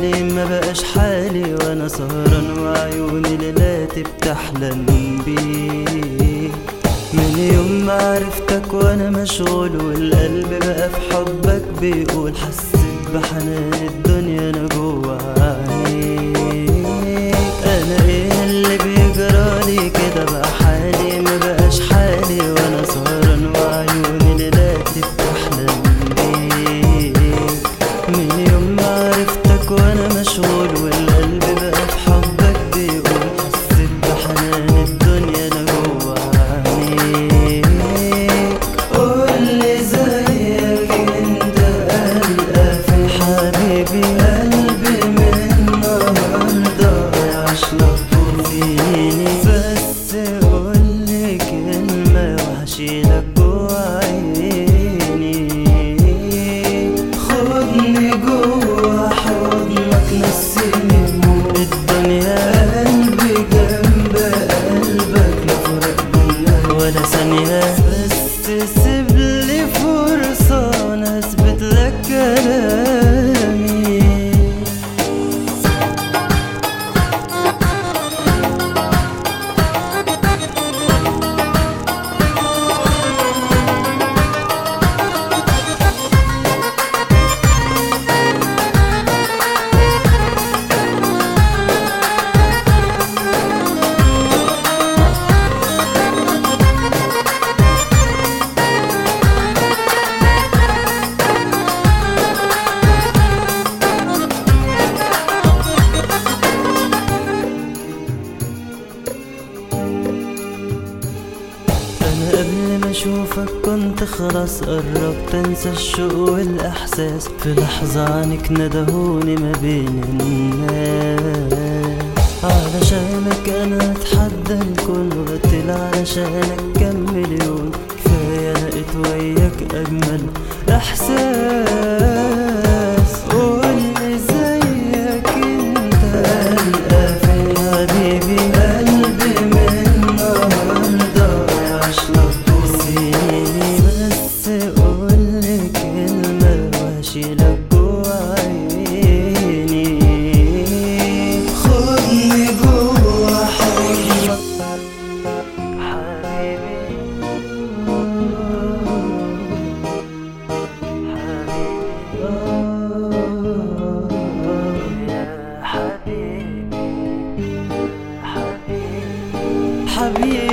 حالي ما بقاش حالي وانا سهران وعيوني ليلاتي بتحلم بيك من يوم ما عرفتك وانا مشغول والقلب بقى في حبك بيقول حسيت بحنان الدنيا انا جوا عينيك انا ايه اللي بيجرالي كده بقى حالي ما بقاش حالي وانا سهران وعيوني ليلاتي بتحلم بيك من يوم ما عرفتك وانا مشغول والقلب بقى في حبك بيقول حسيت بحنان الدنيا انا جوا عينيك قولي زيك انت قلقة في حبيبي قلبي من النهارده يعشلك طول سنيني بس قولي كلمة وهشيلك جوا عيني خدني جوا حضنك نسيني هموم الدنيا قلبي جنب قلبك لا فرق بينا ولا ثانية بس سيبلي فرصة أنا أثبت لك كلامي انا قبل ما اشوفك كنت خلاص قربت انسى الشوق والاحساس في لحظة عنك ندهوني ما بين الناس علشانك انا اتحدى الكون وقتل علشانك كم مليون كفاية لقيت وياك اجمل احساس قولي زيك انت قلقة في حبيبي قلبي من النهارده يعشلك طول سنيني بس قولي كلمة وهشيلك جوا عيني خدني جوا حضنك حبيبي حبيبي